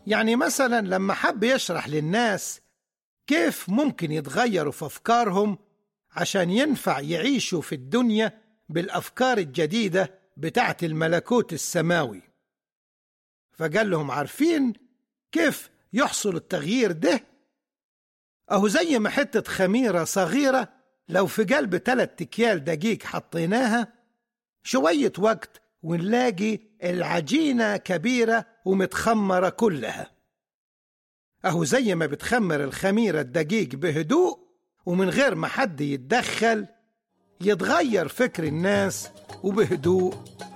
يعني مثلا لما حب يشرح للناس كيف ممكن يتغيروا في أفكارهم عشان ينفع يعيشوا في الدنيا بالأفكار الجديدة بتاعت الملكوت السماوي فقال لهم عارفين كيف يحصل التغيير ده أهو زي ما حتة خميرة صغيرة لو في قلب تلات أكيال دقيق حطيناها شوية وقت ونلاقي العجينة كبيرة ومتخمرة كلها أهو زي ما بتخمر الخميرة الدقيق بهدوء ومن غير ما حد يتدخل يتغير فكر الناس وبهدوء